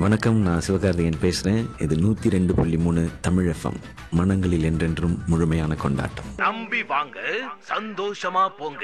வணக்கம் நான் சிவகார்த்திகேயன் பேசுகிறேன் இது நூற்றி ரெண்டு புள்ளி மூணு தமிழ் எஃப்எம் மனங்களில் என்றென்றும் முழுமையான கொண்டாட்டம் நம்பி வாங்க சந்தோஷமா போங்க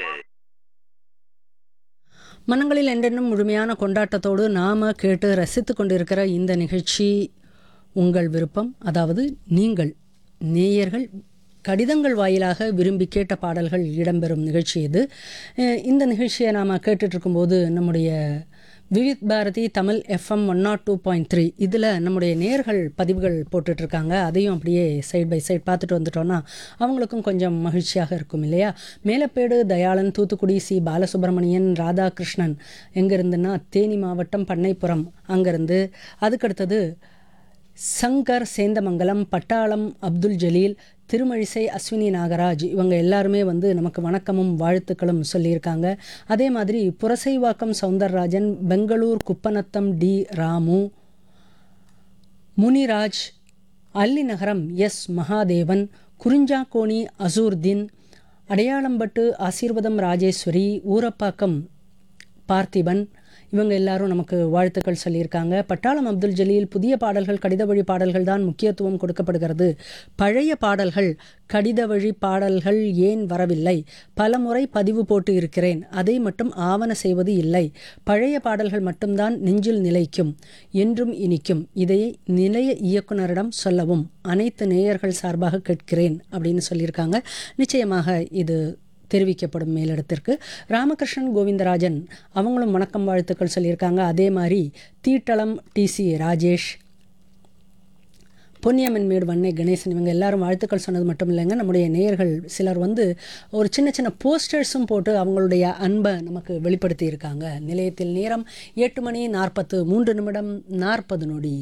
மனங்களில் என்றென்றும் முழுமையான கொண்டாட்டத்தோடு நாம கேட்டு ரசித்து கொண்டிருக்கிற இந்த நிகழ்ச்சி உங்கள் விருப்பம் அதாவது நீங்கள் நேயர்கள் கடிதங்கள் வாயிலாக விரும்பி கேட்ட பாடல்கள் இடம்பெறும் நிகழ்ச்சி இது அஹ் இந்த நிகழ்ச்சியை நாம் கேட்டுட்டு இருக்கும்போது நம்முடைய Vividh Bharati Tamil FM one nought two point three இதில் நம்முடைய நேர்கள் பதிவுகள் போட்டுட்ருக்காங்க அதையும் அப்படியே சைட் பை சைட் பார்த்துட்டு வந்துட்டோன்னா அவங்களுக்கும் கொஞ்சம் மகிழ்ச்சியாக இருக்கும் இல்லையா மேலப்பேடு தயாளன் தூத்துக்குடி சி பாலசுப்ரமணியன் ராதாகிருஷ்ணன் எங்கேருந்துன்னா தேனி மாவட்டம் பண்ணைப்புறம் அங்கேருந்து அதுக்கடுத்தது சங்கர் சேந்தமங்கலம் பட்டாளம் அப்துல் ஜலீல் திருமழிசை அஸ்வினி நாகராஜ் இவங்க எல்லாருமே வந்து நமக்கு வணக்கமும் வாழ்த்துக்களும் சொல்லியிருக்காங்க அதே மாதிரி புரசைவாக்கம் சவுந்தரராஜன் பெங்களூர் குப்பநத்தம் டி ராமு முனிராஜ் அல்லிநகரம் எஸ் மகாதேவன் குறிஞ்சாக்கோணி அசூர்தீன் அடையாளம்பட்டு ஆசீர்வதம் ராஜேஸ்வரி ஊரப்பாக்கம் பார்த்திபன் இவங்க எல்லாரும் நமக்கு வாழ்த்துக்கள் சொல்லியிருக்காங்க பட்டாளம் அப்துல் ஜலீல் புதிய பாடல்கள் கடித வழி பாடல்கள் தான் முக்கியத்துவம் கொடுக்கப்படுகிறது பழைய பாடல்கள் கடித வழி பாடல்கள் ஏன் வரவில்லை பல முறை பதிவு போட்டு இருக்கிறேன் அதை மட்டும் ஆவண செய்வது இல்லை பழைய பாடல்கள் மட்டும்தான் நெஞ்சில் நிலைக்கும் என்றும் இனிக்கும் இதை நிலைய இயக்குனரிடம் சொல்லவும் அனைத்து நேயர்கள் சார்பாக கேட்கிறேன் அப்படின்னு சொல்லியிருக்காங்க நிச்சயமாக இது தெரிவிக்கப்படும் மேலிடத்திற்கு ராமகிருஷ்ணன் கோவிந்தராஜன் அவங்களும் வணக்கம் வாழ்த்துக்கள் சொல்லியிருக்காங்க அதே மாதிரி தீட்டளம் டிசி ராஜேஷ் பொன்னியம்மன் மேடு வண்ணை கணேசன் இவங்க எல்லாரும் வாழ்த்துக்கள் சொன்னது மட்டும் இல்லைங்க நம்முடைய நேயர்கள் சிலர் வந்து ஒரு சின்ன சின்ன போஸ்டர்ஸும் போட்டு அவங்களுடைய அன்பை நமக்கு வெளிப்படுத்தி இருக்காங்க நிலையத்தில் நேரம் எட்டு மணி நாற்பத்து மூன்று நிமிடம் நாற்பது நொடி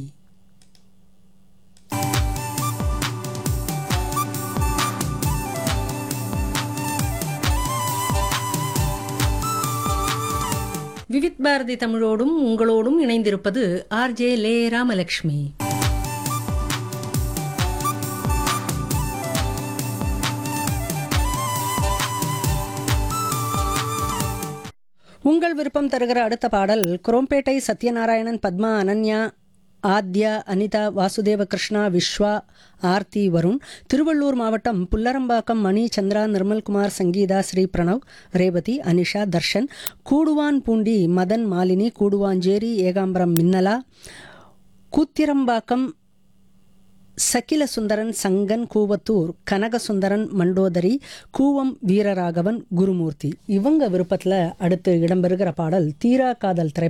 விவித் பாரதி தமிழோடும் உங்களோடும் இணைந்திருப்பது ஆர்ஜே லே ராமலக்ஷ்மி உங்கள் விருப்பம் தருகிற அடுத்த பாடல் குரோம்பேட்டை சத்யநாராயணன் பத்மா அனன்யா ஆத்யா அனிதா வாசுதேவ கிருஷ்ணா விஸ்வா ஆர்த்தி வருண் திருவள்ளூர் மாவட்டம் புல்லரம்பாக்கம் மணி சந்திரா நிர்மல்குமார் சங்கீதா ஸ்ரீ பிரணவ் ரேவதி அனிஷா தர்ஷன் கூடுவான் பூண்டி மதன் மாலினி கூடுவாஞ்சேரி ஏகாம்பரம் மின்னலா கூத்திரம்பாக்கம் சகில சுந்தரன் சங்கன் கூவத்தூர் கனகசுந்தரன் மண்டோதரி கூவம் வீரராகவன் குருமூர்த்தி இவங்க விருப்பத்தில் அடுத்து இடம்பெறுகிற பாடல் தீரா காதல் திரைப்படம்